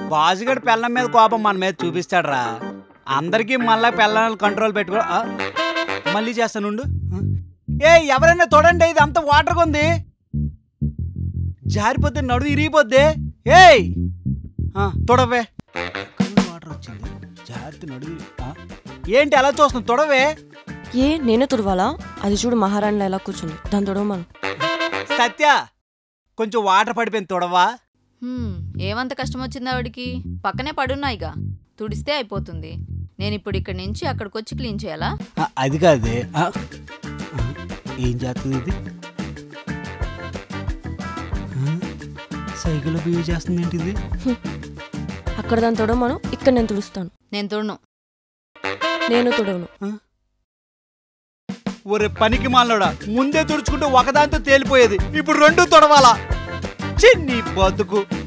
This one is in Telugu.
బాజుగడి పెళ్ళం మీద కోపం మన మీద చూపిస్తాడురా అందరికీ మళ్ళా పెళ్ళాలను కంట్రోల్ పెట్టుకో ఆ, మళ్ళీ చేస్తానుండు ఏ ఎవరైనా తోడండి ఇది అంత వాటర్గా ఉంది జారిపోతే నడువు ఇరిగిపోద్ది ఏయ్ ఆ, తొడవే వాటర్ వచ్చింది జారితే నడువు ఆ, ఏంటి అలా చూస్తున్నావు తొడవే ఏ నేనే తుడవాలా అది చూడు మహారాణిలో ఎలా కూర్చుంది దాని తుడవమను సత్య కొంచెం వాటర్ పడిపోయింది తొడవా హ్మ్, ఏమంత కష్టం వచ్చింది ఆవిడికి పక్కనే పడున్నాయిగా తుడిస్తే అయిపోతుంది నేను ఇప్పుడు ఇక్కడి నుంచి అక్కడికి వచ్చి క్లీన్ చేయాలా ఆ, అది కాదే ఆ, ఆ, ఏం చేస్తుంది ఇది ఆ, సైకిల్ బిహేవ్ చేస్తుంది ఏంటి ఇది అక్కడ దాన్ని తుడవమను ఇక్కడ నేను తుడుస్తాను నేను తుడను నేను తుడవను ఒరే పనికి మాలోడా ముందే తుడుచుకుంటూ ఒకదాంతో తేలిపోయేది ఇప్పుడు రెండు తొడవాలా చిన్ని బతుకు